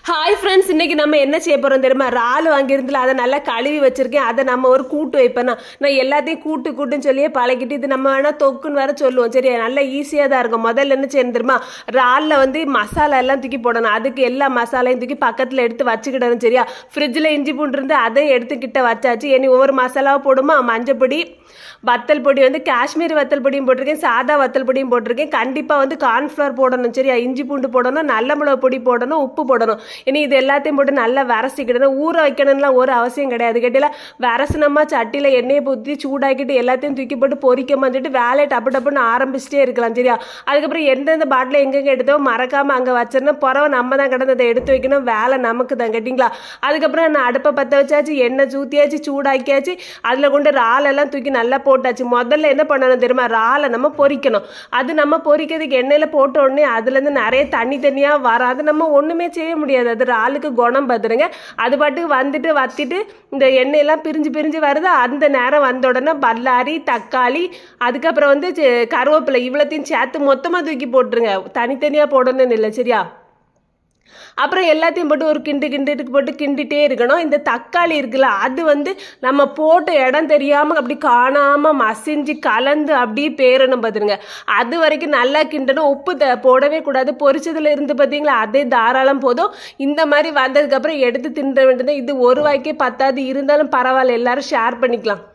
hi friends இன்னைக்கு நம்ம என்ன செய்ய போறோம் தெரியுமா இறால் வாங்கியிருந்தில்ல அதை நல்லா கழுவி வச்சிருக்கேன் அதை நம்ம ஒரு கூட்டு வைப்பேனா நான் எல்லாத்தையும் கூட்டு கூட்டுன்னு சொல்லியே பழகிட்டு இது நம்ம வேணா தொக்குன்னு வேற சொல்லுவோம் சரியா நல்லா ஈஸியாக தான் இருக்கும் முதல்ல என்ன செய்யணும் தெரியுமா இறாலில் வந்து மசாலா எல்லாம் தூக்கி போடணும் அதுக்கு எல்லா மசாலையும் தூக்கி பக்கத்தில் எடுத்து வச்சுக்கிடணும் சரியா ஃப்ரிட்ஜில் இஞ்சி பூண்டு இருந்து அதை எடுத்து கிட்ட வச்சாச்சு இனி ஒவ்வொரு மசாலாவும் போடுமா மஞ்சப்பொடி வத்தல் பொடி வந்து காஷ்மீர் வத்தல் பொடியும் போட்டிருக்கேன் சாதா வத்தல் பொடியும் போட்டிருக்கேன் கண்டிப்பாக வந்து கார்ன்ஃப்ளவர் போடணும் சரியா இஞ்சி பூண்டு போடணும் நல்ல மிளகு பொடி போடணும் உப்பு போடணும் இனி இது எல்லாத்தையும் போட்டு நல்லா விரசிக்கிடணும் ஊற வைக்கணும்லாம் ஒரு அவசியம் கிடையாது கேட்டில விரசனமா சட்டியில் எண்ணெயை ஊற்றி சூடாக்கிட்டு எல்லாத்தையும் தூக்கி போட்டு பொரிக்க மாஞ்சிட்டு வேலையை டப்பு டப்புன்னு ஆரம்பிச்சிட்டே இருக்கலாம் சரியா அதுக்கப்புறம் எந்தெந்த பாட்டில் எங்கெங்க எடுத்தோ மறக்காம அங்கே வச்சிருந்தோம் புறவை நம்ம தான் கிடந்து அதை எடுத்து வைக்கணும் வேலை நமக்கு தான் கேட்டிங்களா அதுக்கப்புறம் நான் அடுப்பை பற்ற வச்சாச்சு எண்ணெய் ஊற்றியாச்சு சூடாக்கியாச்சு அதில் கொண்டு இறாலெல்லாம் தூக்கி நல்லா போட்டாச்சு முதல்ல என்ன பண்ணணும் தெரியுமா இறாலை நம்ம பொரிக்கணும் அது நம்ம பொரிக்கிறதுக்கு எண்ணெயில் போட்ட உடனே அதுலேருந்து நிறைய தண்ணி தண்ணியாக வரும் அது நம்ம ஒன்றுமே செய்ய முடியாது அது இறாலுக்கு குணம் பார்த்துருங்க அது பாட்டுக்கு வந்துட்டு வத்திட்டு இந்த எண்ணெயெல்லாம் பிரிஞ்சு பிரிஞ்சு வருது அந்த நேரம் வந்த உடனே பல்லாரி தக்காளி அதுக்கப்புறம் வந்து சி- கருவேப்பிலை இவ்வளோத்தையும் சேர்த்து மொத்தமாக தூக்கி போட்டுருங்க தனித்தனியாக போடணும்னு இல்லை சரியா அப்புறம் எல்லாத்தையும் போட்டு ஒரு கிண்டு கிண்டுட்டு போட்டு கிண்டிட்டே இருக்கணும் இந்த தக்காளி இருக்குல்ல அது வந்து நம்ம போட்ட இடம் தெரியாமல் அப்படி காணாமல் மசிஞ்சு கலந்து அப்படியே பேரணும் பார்த்துருங்க அது வரைக்கும் நல்லா கிண்டணும் உப்பு த போடவே கூடாது பொரிச்சதுல இருந்து பார்த்தீங்களா அதே தாராளம் போதும் இந்த மாதிரி வந்ததுக்கப்புறம் எடுத்து தின்ற வேண்டியது இது ஒரு வாய்க்கே பத்தாது இருந்தாலும் பரவாயில்ல எல்லாரும் ஷேர் பண்ணிக்கலாம்